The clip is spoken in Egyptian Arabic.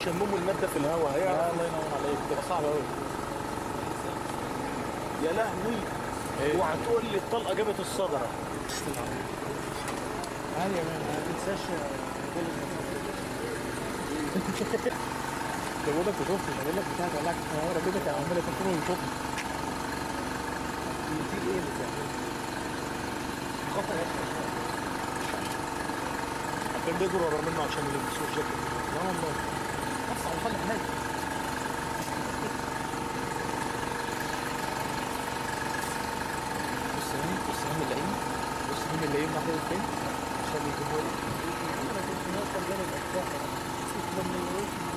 يشمموا الماده في الهواء يا هيعرف الله ينور عليك تبقى صعبه قوي يا لهوي إيه؟ اوعى تقول لي الطلقه جابت الصدره عادي يا مان ما تنساش كل ده بقول لك ما شفتش بقول لك بتاعت ولعت الطياره كده كان عمال يفكروا يشوفني في ايه اللي بتعمله؟ خطر يا اخي كان بيجروا ورا منه عشان يلبسوه الجاكيت لا والله بص على الخلق هناك بص مين بص مين اللي قايم بص مين اللي قايم ناحية التاني عشان يجيبوا لي انا كنت ناقص جانب الافتاح لما